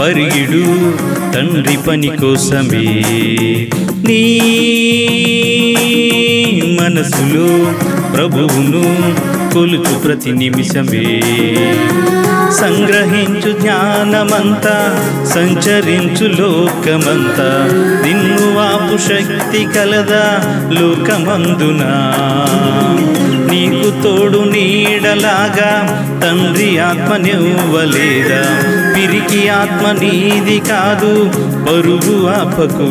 పరిగిడు తండ్రి పని కోసమే నీ మనసులో ప్రభువును కొలుచు ప్రతి నిమిషమే సంగ్రహించు జ్ఞానమంతా సంచరించు లోకమంతా నిన్ను ఆపు శక్తి కలదా లోకమందునా నీకు తోడు నీడలాగా తండ్రి ఆత్మనివ్వలేదా పిరికి ఆత్మ నీది కాదు పరుగు ఆపకు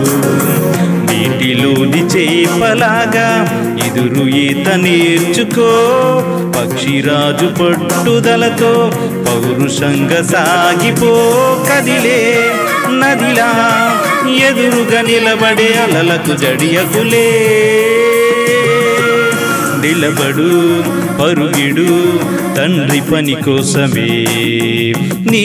నీటిలోని చేపలాగా ఎదురు ఈత నేర్చుకో పక్షిరాజు పట్టుదలతో పౌరుషంగా సాగిపో కదిలే నదిలా ఎదురుగా నిలబడే అలలకు జడియకులే నిలబడు పరుగిడు తండ్రి పని కోసమే నీ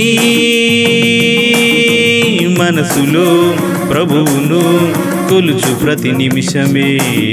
మనసులో ప్రభువును కొలుచు ప్రతి నిమిషమే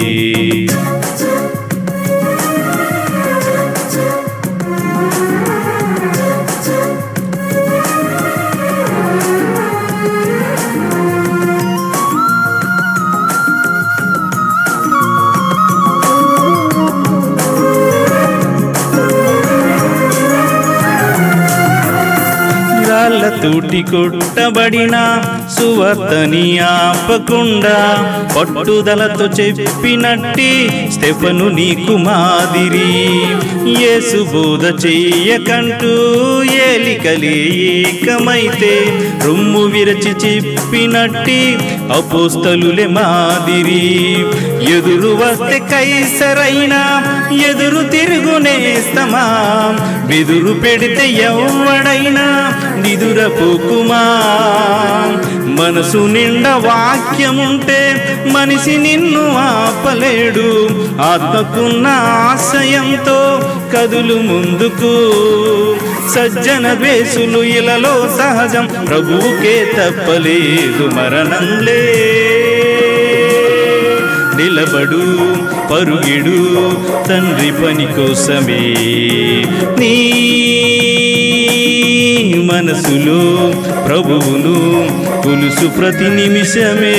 రాళ్ళతోటి కొట్టబడిన సువర్తని ఆపకుండా పట్టుదలతో చెప్పినట్టి స్టెఫను నీకు మాదిరి యేసు బోధ చెయ్యకంటూ ఏలికలే ఏకమైతే రొమ్ము విరచి చెప్పినట్టి అపోస్తలులే మాదిరి ఎదురు వస్తే కైసరైనా ఎదురు తిరుగునేస్తమా బెదురు పెడితే ఎవడైనా నిదురపోకుమా మనసు నిండా వాక్యముంటే మనిషి నిన్ను ఆపలేడు ఆత్మకున్న ఆశయంతో కదులు ముందుకు సజ్జన ద్వేషులు ఇలలో సహజం ప్రభువుకే తప్పలేదు మరణంలే నిలబడు పరుగిడు తండ్రి పని కోసమే నీ మనసులో ప్రభువును కొలుసు ప్రతి నిమిషమే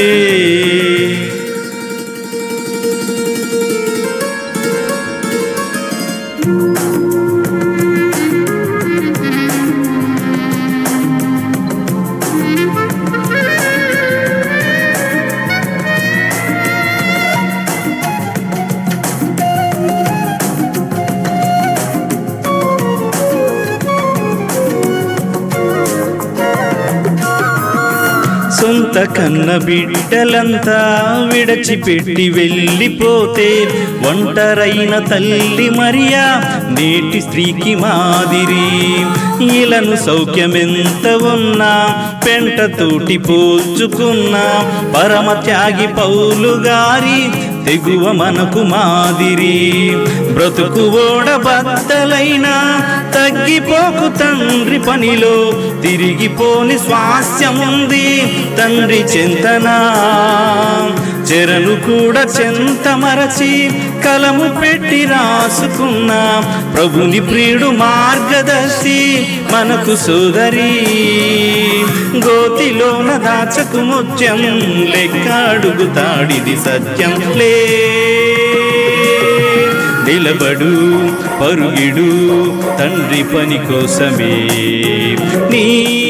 సొంత కన్న బిడ్డలంతా విడచిపెట్టి వెళ్ళిపోతే ఒంటరైన తల్లి మరియా నేటి స్త్రీకి మాదిరి ఇలను సౌఖ్యమెంత ఉన్నా పెంటతోటి పోల్చుకున్నా పరమ త్యాగి పౌలు గారి తెగువ మనకు మాదిరి బ్రతుకు ఓడబద్దలైనా తగ్గిపోకు తండ్రి పనిలో తిరిగిపోని స్వాస్యముంది తండ్రి చింతనా చెరను కూడా చెంత మరచి కలము పెట్టి రాసుకున్న ప్రభుని ప్రియుడు మార్గదర్శి మనకు సోదరి గోతిలోన దాచకు ముత్యం లెక్క అడుగుతాడిది సత్యం లే నిలబడు పరుగిడు తండ్రి పని కోసమే నీ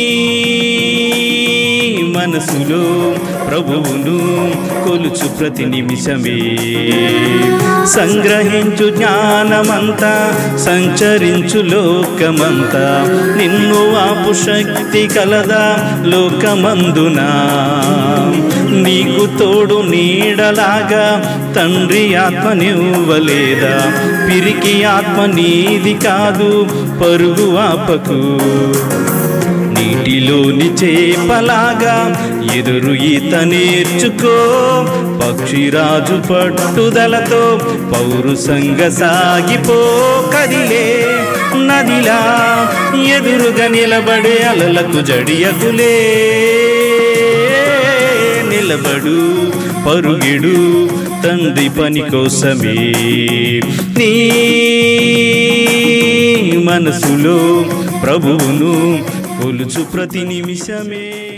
మనసులో ప్రభువును కొలుచు ప్రతి నిమిషమే సంగ్రహించు జ్ఞానమంతా సంచరించు లోకమంతా నిన్ను ఆపు శక్తి కలదా లోకమందునా నీకు తోడు నీడలాగా తండ్రి ఆత్మనివ్వలేదా పిరికి ఆత్మ నీది కాదు పరుగు ఆపకు నీటిలోని చేపలాగా ఎదురు ఈత నేర్చుకో పక్షిరాజు పట్టుదలతో పౌరుషంగా సాగిపో కదిలే నదిలా ఎదురుగా నిలబడే అలలకు జడియకులే నిలబడు పరుగిడు తండ్రి పని కోసమే నీ మనసులో ప్రభువును కొలుచు ప్రతి నిమిషమే